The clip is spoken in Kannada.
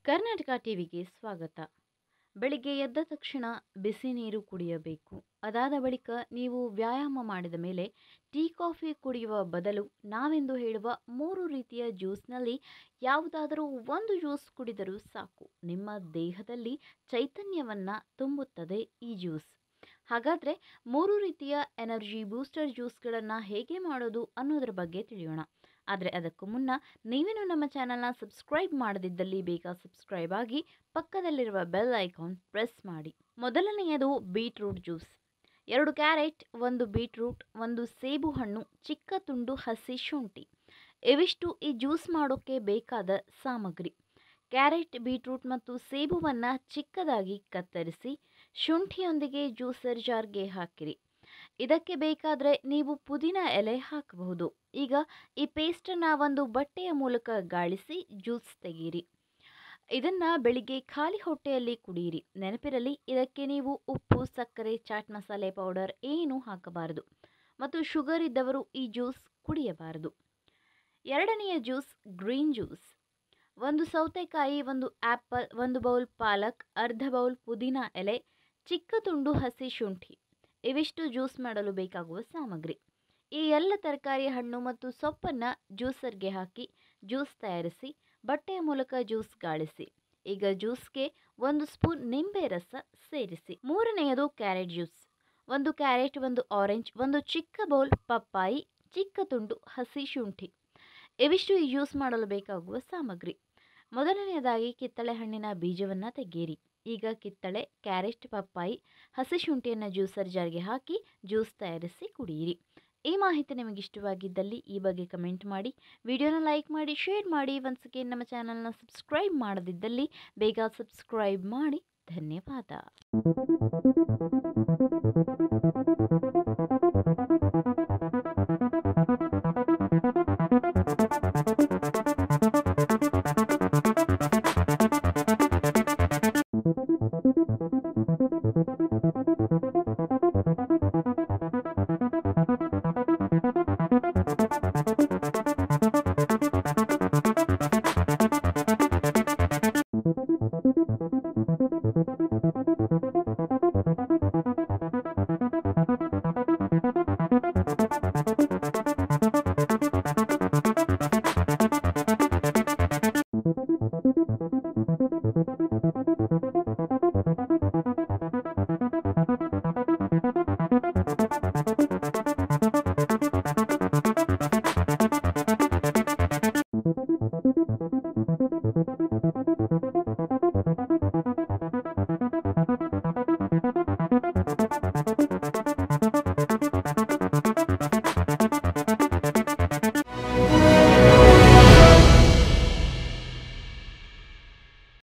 ಕರ್ನಾಟಕ ಟಿವಿಗೆ ಸ್ವಾಗತ ಬೆಳಿಗ್ಗೆ ಎದ್ದ ತಕ್ಷಣ ಬಿಸಿ ನೀರು ಕುಡಿಯಬೇಕು ಅದಾದ ಬಳಿಕ ನೀವು ವ್ಯಾಯಾಮ ಮಾಡಿದ ಮೇಲೆ ಟೀ ಕಾಫಿ ಕುಡಿಯುವ ಬದಲು ನಾವೆಂದು ಹೇಳುವ ಮೂರು ರೀತಿಯ ಜ್ಯೂಸ್ನಲ್ಲಿ ಯಾವುದಾದರೂ ಒಂದು ಜ್ಯೂಸ್ ಕುಡಿದರೂ ಸಾಕು ನಿಮ್ಮ ದೇಹದಲ್ಲಿ ಚೈತನ್ಯವನ್ನು ತುಂಬುತ್ತದೆ ಈ ಜ್ಯೂಸ್ ಹಾಗಾದರೆ ಮೂರು ರೀತಿಯ ಎನರ್ಜಿ ಬೂಸ್ಟರ್ ಜ್ಯೂಸ್ಗಳನ್ನು ಹೇಗೆ ಮಾಡೋದು ಅನ್ನೋದರ ಬಗ್ಗೆ ತಿಳಿಯೋಣ ಆದರೆ ಅದಕ್ಕೂ ಮುನ್ನ ನೀವೇನು ನಮ್ಮ ಚಾನಲ್ನ ಸಬ್ಸ್ಕ್ರೈಬ್ ಮಾಡದಿದ್ದಲ್ಲಿ ಬೇಗ ಸಬ್ಸ್ಕ್ರೈಬ್ ಆಗಿ ಪಕ್ಕದಲ್ಲಿರುವ ಬೆಲ್ ಐಕಾನ್ ಪ್ರೆಸ್ ಮಾಡಿ ಮೊದಲನೆಯದು ಬೀಟ್ರೂಟ್ ಜ್ಯೂಸ್ ಎರಡು ಕ್ಯಾರೆಟ್ ಒಂದು ಬೀಟ್ರೂಟ್ ಒಂದು ಸೇಬು ಹಣ್ಣು ಚಿಕ್ಕ ತುಂಡು ಹಸಿ ಶುಂಠಿ ಇವಿಷ್ಟು ಈ ಜ್ಯೂಸ್ ಮಾಡೋಕ್ಕೆ ಬೇಕಾದ ಸಾಮಗ್ರಿ ಕ್ಯಾರೆಟ್ ಬೀಟ್ರೂಟ್ ಮತ್ತು ಸೇಬುವನ್ನು ಚಿಕ್ಕದಾಗಿ ಕತ್ತರಿಸಿ ಶುಂಠಿಯೊಂದಿಗೆ ಜ್ಯೂಸರ್ ಜಾರ್ಗೆ ಹಾಕಿರಿ ಇದಕ್ಕೆ ಬೇಕಾದರೆ ನೀವು ಪುದೀನ ಎಲೆ ಹಾಕಬಹುದು ಈಗ ಈ ಪೇಸ್ಟನ್ನು ಒಂದು ಬಟ್ಟೆಯ ಮೂಲಕ ಗಾಳಿಸಿ ಜ್ಯೂಸ್ ತೆಗೀರಿ ಇದನ್ನು ಬೆಳಿಗ್ಗೆ ಖಾಲಿ ಹೊಟ್ಟೆಯಲ್ಲಿ ಕುಡಿಯಿರಿ ನೆನಪಿರಲಿ ಇದಕ್ಕೆ ನೀವು ಉಪ್ಪು ಸಕ್ಕರೆ ಚಾಟ್ ಮಸಾಲೆ ಪೌಡರ್ ಏನೂ ಹಾಕಬಾರದು ಮತ್ತು ಶುಗರ್ ಇದ್ದವರು ಈ ಜ್ಯೂಸ್ ಕುಡಿಯಬಾರದು ಎರಡನೆಯ ಜ್ಯೂಸ್ ಗ್ರೀನ್ ಜ್ಯೂಸ್ ಒಂದು ಸೌತೆಕಾಯಿ ಒಂದು ಆ್ಯಪಲ್ ಒಂದು ಬೌಲ್ ಪಾಲಕ್ ಅರ್ಧ ಬೌಲ್ ಪುದೀನ ಎಲೆ ಚಿಕ್ಕ ತುಂಡು ಹಸಿ ಶುಂಠಿ ಇವಿಷ್ಟು ಜ್ಯೂಸ್ ಮಾಡಲು ಬೇಕಾಗುವ ಸಾಮಗ್ರಿ ಈ ಎಲ್ಲ ತರಕಾರಿ ಹಣ್ಣು ಮತ್ತು ಸೊಪ್ಪನ್ನು ಜ್ಯೂಸರ್ಗೆ ಹಾಕಿ ಜ್ಯೂಸ್ ತಯಾರಿಸಿ ಬಟ್ಟೆಯ ಮೂಲಕ ಜ್ಯೂಸ್ ಗಾಳಿಸಿ ಈಗ ಜ್ಯೂಸ್ಗೆ ಒಂದು ಸ್ಪೂನ್ ನಿಂಬೆ ರಸ ಸೇರಿಸಿ ಮೂರನೆಯದು ಕ್ಯಾರೆಟ್ ಜ್ಯೂಸ್ ಒಂದು ಕ್ಯಾರೆಟ್ ಒಂದು ಆರೆಂಜ್ ಒಂದು ಚಿಕ್ಕ ಬೌಲ್ ಪಪ್ಪಾಯಿ ಚಿಕ್ಕ ತುಂಡು ಹಸಿ ಶುಂಠಿ ಇವಿಷ್ಟು ಈ ಜ್ಯೂಸ್ ಮಾಡಲು ಬೇಕಾಗುವ ಸಾಮಗ್ರಿ ಮೊದಲನೆಯದಾಗಿ ಕಿತ್ತಳೆ ಹಣ್ಣಿನ ಬೀಜವನ್ನು ತೆಗೆಯಿರಿ ಈಗ ಕಿತ್ತಳೆ ಕ್ಯಾರೆಟ್ ಪಪ್ಪಾಯಿ ಹಸಿ ಶುಂಠಿಯನ್ನು ಜ್ಯೂಸರ್ ಜಾರ್ಗೆ ಹಾಕಿ ಜ್ಯೂಸ್ ತಯಾರಿಸಿ ಕುಡಿಯಿರಿ ಈ ಮಾಹಿತಿ ನಿಮಗೆ ಇಷ್ಟವಾಗಿದ್ದಲ್ಲಿ ಈ ಬಗ್ಗೆ ಕಮೆಂಟ್ ಮಾಡಿ ವಿಡಿಯೋನ ಲೈಕ್ ಮಾಡಿ ಶೇರ್ ಮಾಡಿ ಒನ್ಸ್ ಅಗೇನ್ ನಮ್ಮ ಚಾನಲ್ನ ಸಬ್ಸ್ಕ್ರೈಬ್ ಮಾಡದಿದ್ದಲ್ಲಿ ಬೇಗ ಸಬ್ಸ್ಕ್ರೈಬ್ ಮಾಡಿ ಧನ್ಯವಾದ